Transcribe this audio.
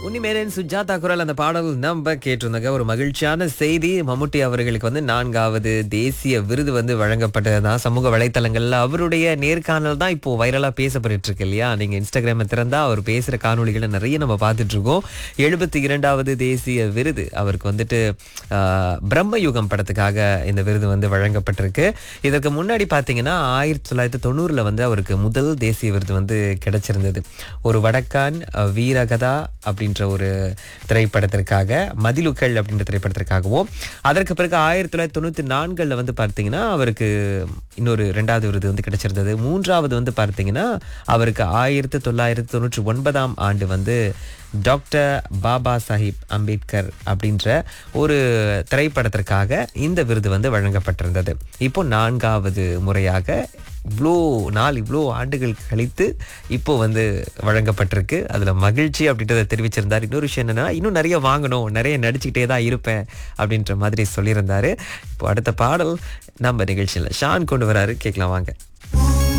உன்னிமேனன் சுஜாதா குரல் அந்த பாடல் நம்ம கேட்டிருந்தாங்க ஒரு மகிழ்ச்சியான செய்தி மம்முட்டி அவர்களுக்கு வந்து நான்காவது தேசிய விருது வந்து வழங்கப்பட்டதுதான் சமூக வலைத்தளங்கள்ல அவருடைய நேர்காணல் தான் இப்போ வைரலா பேசப்பட்டு இருக்கு இல்லையா நீங்க இன்ஸ்டாகிராம் திறந்தா அவர் பேசுற காணொளிகளை நிறைய நம்ம பார்த்துட்டு இருக்கோம் எழுபத்தி இரண்டாவது தேசிய விருது அவருக்கு வந்துட்டு ஆஹ், பிரம்ம யுகம் படத்துக்காக இந்த விருது வந்து வழங்கப்பட்டிருக்கு இதற்கு முன்னாடி பார்த்தீங்கன்னா ஆயிரத்தி தொள்ளாயிரத்தி தொண்ணூறுல வந்து அவருக்கு முதல் தேசிய விருது வந்து கிடைச்சிருந்தது ஒரு வடக்கான் அஹ், வீரகதா அப்படின்ற ஒரு திரைப்படத்திற்காக மதிலுக்கள் அப்படின்ற திரைப்படத்திற்காகவும் அதற்கு பிறகு ஆயிரத்தி தொள்ளாயிரத்தி தொண்ணூற்றி நான்கில் வந்து பார்த்தீங்கன்னா அவருக்கு இன்னொரு ரெண்டாவது விருது வந்து கிடைச்சிருந்தது மூன்றாவது வந்து பார்த்தீங்கன்னா அவருக்கு ஆயிரத்தி தொள்ளாயிரத்தி தொண்ணூற்றி ஒன்பதாம் ஆண்டு வந்து டாக்டர் பாபா சாஹிப் அம்பேத்கர் அப்படின்ற ஒரு திரைப்படத்திற்காக இந்த விருது வந்து வழங்கப்பட்டிருந்தது இப்போ நான்காவது முறையாக இவ்வளோ நாள் இவ்வளோ ஆண்டுகள் கழித்து இப்போ வந்து வழங்கப்பட்டிருக்கு அதில் மகிழ்ச்சி அப்படின்றத தெரிவிச்சிருந்தார் இன்னொரு விஷயம் என்னன்னா இன்னும் நிறைய வாங்கணும் நிறைய நடிச்சுக்கிட்டே தான் இருப்பேன் அப்படின்ற மாதிரி சொல்லியிருந்தாரு இப்போ அடுத்த பாடல் நம்ம நிகழ்ச்சியில் ஷான் கொண்டு வராரு கேட்கலாம் வாங்க